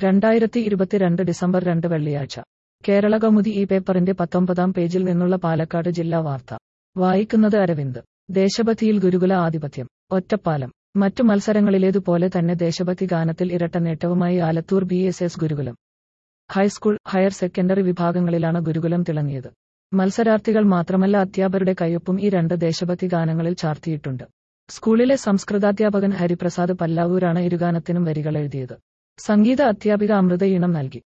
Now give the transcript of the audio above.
രണ്ടായിരത്തി ഇരുപത്തിരണ്ട് ഡിസംബർ രണ്ട് വെള്ളിയാഴ്ച കേരള കൗമുദി ഈ പേപ്പറിന്റെ പത്തൊമ്പതാം പേജിൽ നിന്നുള്ള പാലക്കാട് ജില്ലാ വാർത്ത വായിക്കുന്നത് അരവിന്ദ് ദേശഭക്തിയിൽ ഗുരുകുല ആധിപത്യം ഒറ്റപ്പാലം മറ്റു മത്സരങ്ങളിലേതുപോലെ തന്നെ ദേശഭക്തി ഗാനത്തിൽ ഇരട്ട നേട്ടവുമായി Alathur B S S Gurukulam high school higher secondary വിഭാഗങ്ങളിലാണ് ഗുരുകുലം തിളങ്ങിയത് മത്സരാർത്ഥികൾ മാത്രമല്ല അധ്യാപകരുടെ കയ്യൊപ്പും ഈ രണ്ട് ദേശഭക്തി ഗാനങ്ങളിൽ ചാർത്തിയിട്ടുണ്ട് സ്കൂളിലെ സംസ്കൃതാധ്യാപകൻ ഹരിപ്രസാദ് പല്ലാവൂരാണ് ഇരുഗാനത്തിനും വരികൾ എഴുതിയത് സംഗീത അധ്യാപിക അമൃത ഈണം നൽകി